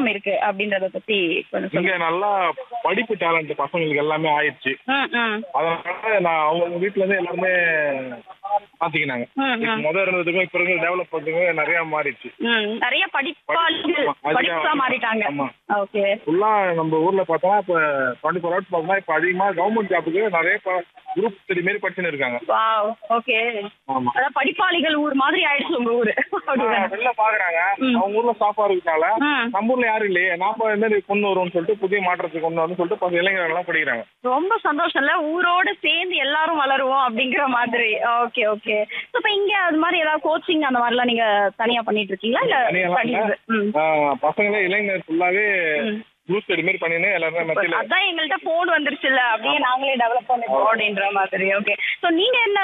மாற்றம் இருக்கு அப்படின்றத பத்தி கொஞ்சம் இங்க சொல்லுங்க நல்லா படிப்பு டேலண்ட் பசங்களுக்கு எல்லாமே ஆயிடுச்சு ம், ம். அதனால நான் அவங்க வீட்ல இருந்து எல்லாருமே மாத்திக்கினாங்க ம், இப்ப ம். முத இருந்ததுக்கும் இப்ப இருக்க டெவலப் பண்றதுக்கும் நிறைய மாறிடுச்சு ம், நிறைய படிப்பாளிகள் ஆமா, அதிகம். படிப்பா மாறிட்டாங்க ஆமா. ஓகே ஃபுல்லா நம்ம ஊர்ல பார்த்தோம்னா இப்ப டுவெண்ட்டி ஃபோர் ஹவர்ஸ் பார்த்தோம்னா இப்ப அதிகமா கவர்மெண்ட் ஜாப்புக்கு நிறைய குரூப் த்ரீ மாரி படிச்சுன்னு இருக்காங்க வாவ் ஓகே ஆமா அதான் படிப்பாளிகள் ஊர் மாதிரி ஆயிடுச்சு உங்க ஊரு அப்படிதானே? வெளில பாக்குறாங்க ம். அவங்க ஊர்ல ஸ்டாஃபா இருக்கனால ம். நம்ம ஊர்ல யாரும் இல்லையே நாம இந்த மாதிரி கொண்டு வருவோம்னு சொல்லிட்டு புதிய மாற்றத்துக்கு கொண்டு வரணும்னு சொல்லிட்டு பல இளைஞர்கள் எல்லாம் படிக்கிறாங்க ரொம்ப சந்தோஷம்ல ஊரோட சேர்ந்து எல்லாரும் வளருவோம் அப்படிங்கிற மாதிரி ஓகே ஓகே இப்ப இங்க அது மாதிரி ஏதாவது கோச்சிங் அந்த மாதிரிலாம் நீங்க தனியா பண்ணிட்டு இருக்கீங்களா இல்ல தனியாலாம் இல்ல. studies? ம். ஆஹ் பசங்களே இளைஞர் ஃபுல்லாவே ம். குரூப் ஸ்டடி மாதிரி பண்ணின்னு எல்லாருமே மத்தியில அதான் எங்கள்கிட்ட போன் வந்துருச்சுல்ல அப்படியே நாங்களே டெவலப் பண்ணிப்போம் அப்படின்ற மாதிரி ஓகே சோ நீங்க என்ன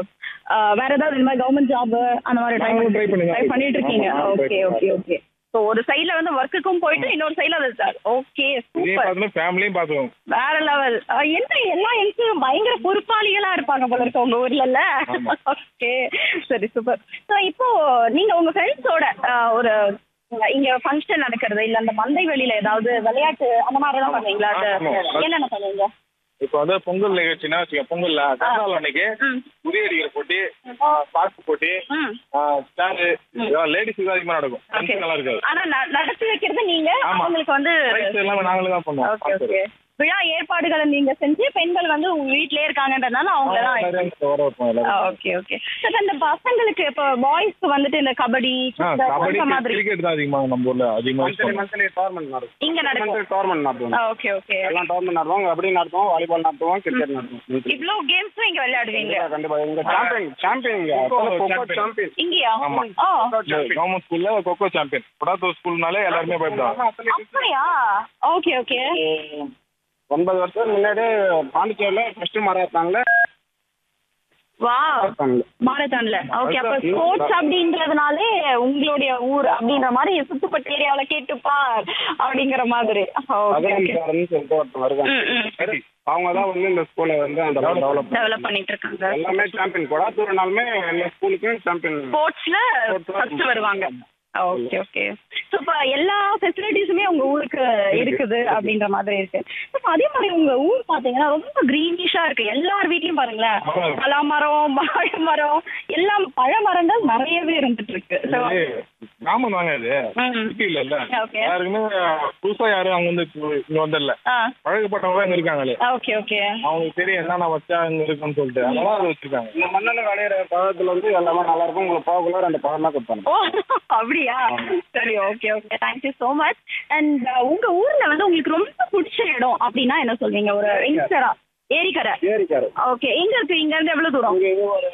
அஹ், வேற ஏதாவது இந்த மாதிரி கவர்மெண்ட் ஜாப் அந்த மாதிரி ட்ரை நாங்களும் try பண்ணி தான் ட்ரை பண்ணிட்டு இருக்கீங்க ஆமா, try okay okay okay so ஒரு சைடுல வந்து ஒர்க்குக்கும் போயிட்டு இன்னொரு சைடுல அது ஓகே இதையும் சூப்பர் பார்த்துட்டு ஃபேமிலியும் பார்த்துக்கோங்க வேற லெவல் என்ன எல்லா எங்களுக்கும் பயங்கர பொறுப்பாளிகளா இருப்பாங்க போல இருக்க உங்க ஊர்லல்ல ஆமா. ஓகே சரி சூப்பர் ஸோ இப்போ நீங்க உங்க ஃப்ரெண்ட்ஸோட ஒரு அஹ், இங்க ஃபங்க்ஷன் நடக்கிறது இல்ல அந்த மந்தை வெளியில ஏதாவது விளையாட்டு அந்த மாதிரி எல்லாம் பண்ணுவீங்களா அது ஆமா. என்னென்ன பண்ணுவீங்க இப்போ வந்து பொங்கல் நிகழ்ச்சினா வச்சுக்க பொங்கல்ல கருநாள் அன்னைக்கு ம். உரிய அடிக்கிற போட்டி பாட்டு போட்டி ம் ஸ்டாரு லேடிஸ் தான் அதிகமா நடக்கும் ஓகே Friends நல்லா இருக்காது ஆனா ந- நடத்தி வைக்கிறது நீங்க ஆமா. அவங்களுக்கு வந்து பிரைஸ் எல்லாமே நாங்களே தான் ஓகே பண்ணுவோம் ஓகே விழா ஏற்பாடுகளை நீங்க செஞ்சு பெண்கள் வந்து உங்க வீட்லயே இருக்காங்கன்றதுனால அவங்கள தான் எல்லாரும் வர வைப்போம் எல்லாரும் ஓகே ஓகே சார் இந்த பசங்களுக்கு இப்போ பாய்ஸ்க்கு வந்துட்டு இந்த கபடி ஆ, இந்த கபடி மாதிரி கிரிக்கெட் தான் அதிகமா நம்ம ஊர்ல அதிகமா யூஸ் மந்த்லி பண்ணுவோம் மந்த்லி டோர்னமெண்ட் நடக்கும் இங்க நடக்கும் டோர்னமெண்ட் நடத்துவோம் ஓகே ஓகே எல்லாம் டோர்னமெண்ட் நடத்துவோம் கபடி நடத்துவோம் வாலிபால் நடத்துவோம் கிரிக்கெட் நடத்துவோம் இவ்ளோ கேம்ஸும் இங்க விளையாடுவீங்க கண்டிப்பா இங்க சாம்பியன் சாம்பியன் இங்க champion. சாம்பியன் இங்கயா ஆமா. ஓ கவர்மெண்ட் ஸ்கூல்ல கொக்கோ சாம்பியன் குடாத்தூர் ஸ்கூல்னாலே எல்லாருமே பயப்படுவாங்க அப்படியா ஓகே ஓகே ஒன்பது வருஷத்துக்கு முன்னாடி பாண்டிச்சேரியில ஃபர்ஸ்ட் மாராத்தான்ல வா மாராத்தான்ல மாரத்தான்ல ஓகே அப்ப ஸ்போர்ட்ஸ் அப்படின்றதுனாலே உங்களுடைய ஊர் அப்படின்ற மாதிரி சுத்துப்பட்டு ஏரியாவுல கேட்டுப்பார் அப்படிங்கிற மாதிரி ஓகே ஓகே அகரமிசாரன்னு சொல்லிட்டு ஒருத்தர் வருவாங்க ம் ம் அவங்க தான் வந்து இந்த ஸ்கூலை வந்து அந்த டெவலப் டெவலப் பண்ணிட்டு இருக்காங்க எல்லாமே சாம்பியன் கொடாத்தூர்னாலுமே எல்லா ஸ்கூலுக்கும் சாம்பியன் ஸ்போர்ட்ஸ்ல ஃபர்ஸ்ட் வருவாங்க ஓகே ஓகே ஸோ இப்போ எல்லா ஃபெசிலிட்டிஸுமே உங்க ஊருக்கு இருக்குது அப்படின்ற மாதிரி இருக்கு இப்போ அதே மாதிரி உங்க ஊர் பாத்தீங்கன்னா ரொம்ப கிரீனிஷா இருக்கு எல்லார் வீட்லயும் பாருங்களேன் ஆமா. பலா மரம் வாழை மரம் எல்லாம் பழ மரங்கள் நிறையவே இருந்துட்டு இருக்கு ஸோ கிராமம் தாங்க இது ம் சிட்டி இல்ல இல்ல ஓகே யாருக்குமே புதுசா யாரும் அங்க வந்து இங்க வந்தல ஆ பழகப்பட்டவங்க இங்க இருக்காங்களே ஓகே ஓகே அவங்களுக்கு தெரியும் என்னென்ன வச்சா இங்க இருக்குன்னு சொல்லிட்டு அதனால அதை வச்சிருக்காங்க இந்த மண்ணில் விளையிற பழத்துல வந்து எல்லாமே நல்லா இருக்கும் உங்களுக்கு போகக்குள்ள ரெண்டு பழம் தான் கொடுப்பாங்க ஓ அப்படியா சரி okay okay thank you so much and உங்க ஊர்ல வந்து உங்களுக்கு ரொம்ப பிடிச்ச இடம் அப்படின்னா என்ன சொல்வீங்க ஒரு இன்ஸ்டரா ஏரிக்கரை ஏரிக்காரு ஓகே எங்க இருக்கு இங்க இருந்து எவ்வளவு தூரம் இங்க இது ஒரு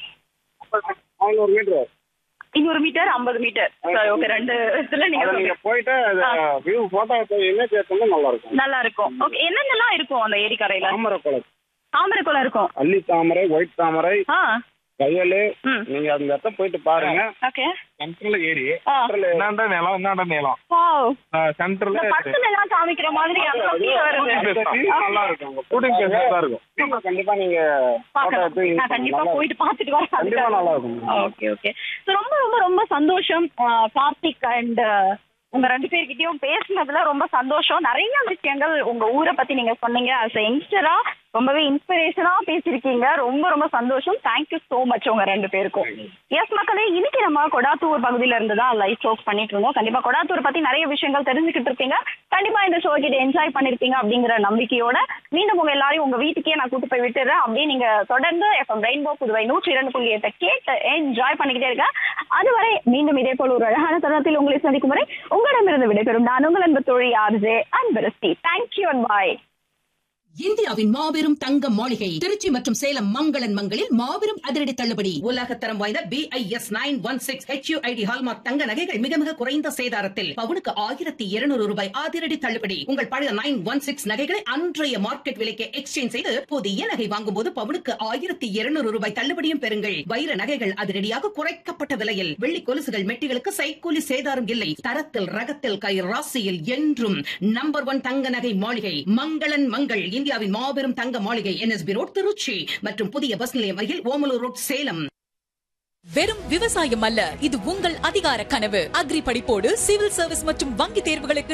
ஐநூறு மீட்டர் இன்னொரு மீட்டர் ஐம்பது மீட்டர் சரி ஓகே ரெண்டு இதுல நீங்க அதை சொல்லுங்க. நீங்க போயிட்டு வியூ போட்டோ இமேஜ் எடுத்தோம்னா நல்லா இருக்கும் நல்லா இருக்கும் ஓகே என்னென்னலாம் இருக்கும் அந்த ஏரிக்கரையில தாமரை குளம் தாமரை குளம் இருக்கும் அள்ளி தாமரை ஒயிட் தாமரை ஆ கையல் ம் நீங்க அந்த இடத்த போயிட்டு பாருங்க ஓகே சென்ட்ரல் ஏரி ஆ என்னண்ட நிலம் என்னண்ட நிலம் வாவ் சென்டர்ல இந்த படத்துல எல்லாம் காமிக்கிற மாதிரி அந்த feel வருது நல்லா இருக்கும் ஷூட்டிங் பிளேஸ் தான் இருக்கும் கண்டிப்பா, கண்டிப்பா நீங்க போட்டோ பார்க்கலாம். எடுத்து நான் கண்டிப்பா நல்லா போயிட்டு பார்த்துட்டு வரேன் கண்டிப்பா நல்லா இருக்கும் ஓகே ஓகே ஸோ ரொம்ப ரொம்ப ரொம்ப சந்தோஷம் ஆஹ் கார்த்திக் அண்ட் உங்க ரெண்டு பேர்கிட்டயும் பேசினதுல ரொம்ப சந்தோஷம் நிறைய விஷயங்கள் உங்க ஊரை பத்தி நீங்க சொன்னீங்க அஸ் யங்ஸ்டரா ரொம்பவே இன்ஸ்பிரேஷனா பேசியிருக்கீங்க ரொம்ப ரொம்ப சந்தோஷம் தேங்க்யூ ஸோ மச் உங்க ரெண்டு பேருக்கும் எஸ் மக்களே இன்னைக்கு நம்ம கொடாத்தூர் பகுதியில இருந்து தான் லைவ் ஷோஸ் பண்ணிட்டு இருந்தோம் கண்டிப்பா கொடாத்தூர் பத்தி நிறைய விஷயங்கள் தெரிஞ்சுக்கிட்டு இருப்பீங்க கண்டிப்பா இந்த ஷோ கிட்ட என்ஜாய் பண்ணிருப்பீங்க அப்படிங்கிற நம்பிக்கையோட மீண்டும் உங்க எல்லாரையும் உங்க வீட்டுக்கே நான் கூட்டு போய் விட்டுறேன் அப்படியே நீங்க தொடர்ந்து எஃப்எம் ரெயின்போ புதுவை நூற்றி இரண்டு புள்ளி எட்டை கேட்டு என்ஜாய் பண்ணிக்கிட்டே இருக்க அதுவரை மீண்டும் இதே போல ஒரு அழகான தருணத்தில் உங்களை சந்திக்கும் வரை உங்களிடமிருந்து விடைபெறும் நான் உங்கள் அன்பு தொழில் RJ Anbarasthi thank you and bye இந்தியாவின் மாபெரும் தங்க மாளிகை திருச்சி மற்றும் சேலம் மங்களன் மங்களில் மாபெரும் அதிரடி தள்ளுபடி உலகத்தரம் வாய்ந்த B I S nine one six H ID hallmark தங்க நகைகள் மிக மிக குறைந்த சேதாரத்தில் பவுனுக்கு ஆயிரத்தி இருநூறு ரூபாய் அதிரடி தள்ளுபடி உங்கள் பழைய நைன் ஒன் சிக்ஸ் நகைகளை அன்றைய மார்க்கெட் விலைக்கு எக்ஸ்சேஞ்ச் செய்து புதிய நகை வாங்கும் போது பவுனுக்கு ஆயிரத்தி இருநூறு ரூபாய் தள்ளுபடியும் பெறுங்கள் வைர நகைகள் அதிரடியாக குறைக்கப்பட்ட விலையில் வெள்ளி கொலுசுகள் மெட்டிகளுக்கு சைக்கூலி சேதாரம் இல்லை தரத்தில் ரகத்தில் கை ராசியில் என்றும் நம்பர் ஒன் தங்க நகை மாளிகை மங்களன் மங்கள் இந்தியாவின் மாபெரும் தங்க மாளிகை என்எஸ்பி ரோட் திருச்சி மற்றும் புதிய பஸ் நிலையம் அருகில் ஓமலூர் ரோட் சேலம் வெறும் விவசாயம் அல்ல இது உங்கள் அதிகார கனவு அக்ரி படிப்போடு சிவில் சர்வீஸ் மற்றும் வங்கி தேர்வுகளுக்கு